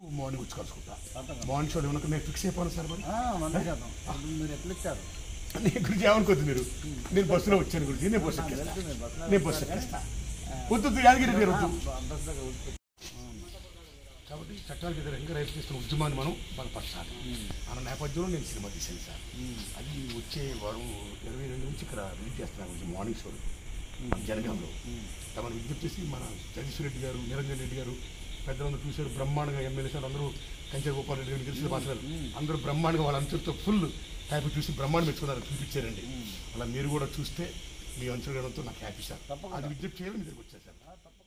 Morning వచ్చి కలుసుకుంటా morning show ఏమన్నా నేను ఫిక్స్ అయిపోయాను సార్ మరి మంది చేద్దాం ఇప్పుడు మీరు ఎట్లా ఇచ్చారు నేను గురించి ఏమనుకోద్దు మీరు నేను బస్సులో వచ్చాను గురించి నేను బస్సు ఎక్కిస్తా తెలుసు మీరు బస్సులో నేను బస్సు ఎక్కిస్తా వద్దు వద్దు, యాదగిరి గారు వద్దు బస్ దగ్గర కూర్చో. కాబట్టి చట్టాలకు వ్యతిరేకంగా రైతు చేస్తున్న ఉద్యమాన్ని మనం బలపరచాలి అన్న నేపథ్యంలో నేను సినిమా తీశాను సార్ అది వచ్చే వారం ఇరవై రెండు నుంచి ఇక్కడ రిలీజ్ చేస్తున్నాను మార్నింగ్ షో జనగాంలో తమను విజ్ఞప్తి చేసి మన జగదీశ్వర రెడ్డి గారు నిరంజన్ రెడ్డి గారు పెద్దలందరూ చూశారు బ్రహ్మాండంగా ఎమ్మెల్యే సార్ అందరూ కంచె గోపాల్ రెడ్డి గారు గెలిచిన మాట్లాడారు అందరూ బ్రహ్మాండంగా వాళ్ళందరితో ఫుల్ హ్యాపీ చూసి బ్రహ్మాండం మెచ్చుకున్నారు చూపించారండి అలా మీరు కూడా చూస్తే మీ అంచనా నాకు హ్యాపీ సార్ తప్పకుండా. అది విజ్ఞప్తి చేయాలి మీ దగ్గరికి వచ్చారు సార్ ఆ, తప్పకుండా